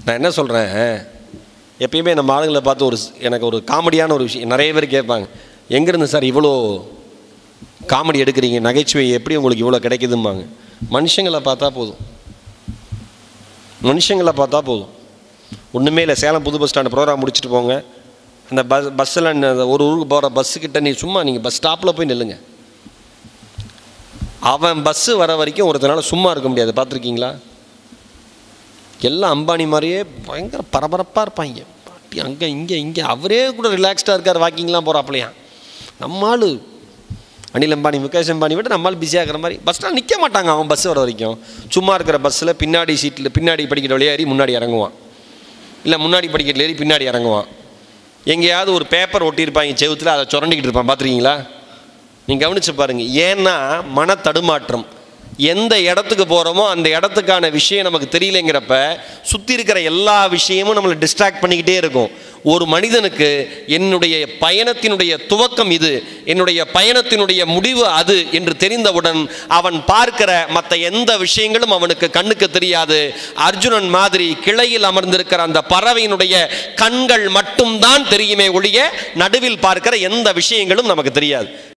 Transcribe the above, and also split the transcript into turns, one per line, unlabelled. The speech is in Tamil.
நான் என்ன சொல்கிறேன் எப்பயுமே நம்ம ஆளுங்களை பார்த்து ஒரு ஸ்- எனக்கு ஒரு காமெடியான ஒரு விஷயம் நிறைய பேர் கேட்பாங்க எங்கேருந்து சார் இவ்வளோ காமெடி எடுக்கிறீங்க நகைச்சுவை எப்படி உங்களுக்கு இவ்வளோ கிடைக்குதும்பாங்க மனுஷங்களை பார்த்தா போதும் மனுஷங்களை பார்த்தா போதும் ஒன்றுமே இல்லை சேலம் புது பஸ் ஸ்டாண்டு ப்ரோக்ராம் முடிச்சுட்டு போங்க அந்த பஸ் பஸ்ஸில் ஒரு ஊருக்கு போகிற பஸ்ஸுக்கிட்ட நீ சும்மா நீங்கள் பஸ் ஸ்டாப்பில் போய் நில்லுங்க அவன் பஸ்ஸு வர வரைக்கும் ஒருத்தனால சும்மா இருக்க முடியாது பார்த்துருக்கீங்களா எல்லாம் அம்பானி மாதிரியே பயங்கர பரபரப்பாக இருப்பாங்க பாட்டி அங்கே இங்கே இங்கே அவரே கூட ரிலாக்ஸ்டாக இருக்கார் வாக்கிங்லாம் போகிறாப்லையா நம்ம ஆளு அனில் அம்பானி முகேஷ் அம்பானி விட்டு நம்மளால் பிஸியாக இருக்கிற மாதிரி பஸ் ஸ்டாண்ட் நிற்க மாட்டாங்க அவன் பஸ் வர வரைக்கும் சும்மா இருக்கிற பஸ்ஸில் பின்னாடி சீட்டில் பின்னாடி படிக்கிற வழியா ஏறி முன்னாடி இறங்குவான் இல்லை முன்னாடி படிக்கட்டில் ஏறி பின்னாடி இறங்குவான் எங்கேயாவது ஒரு பேப்பர் ஒட்டியிருப்பாங்க செவுத்தில் அதை சுரண்டிக்கிட்டு இருப்பான் பார்த்துருக்கீங்களா நீங்கள் கவனிச்சு பாருங்க ஏன்னா மன தடுமாற்றம் எந்த இடத்துக்கு போகிறோமோ அந்த இடத்துக்கான விஷயம் நமக்கு தெரியலைங்கிறப்ப சுற்றி இருக்கிற எல்லா விஷயமும் நம்மளை டிஸ்ட்ராக்ட் பண்ணிக்கிட்டே இருக்கும் ஒரு மனிதனுக்கு என்னுடைய பயணத்தினுடைய துவக்கம் இது என்னுடைய பயணத்தினுடைய முடிவு அது என்று தெரிந்தவுடன் அவன் பார்க்கிற மற்ற எந்த விஷயங்களும் அவனுக்கு கண்ணுக்கு தெரியாது அர்ஜுனன் மாதிரி கிளையில் அமர்ந்திருக்கிற அந்த பறவையினுடைய கண்கள் மட்டும்தான் தெரியுமே ஒழிய நடுவில் பார்க்கிற எந்த விஷயங்களும் நமக்கு தெரியாது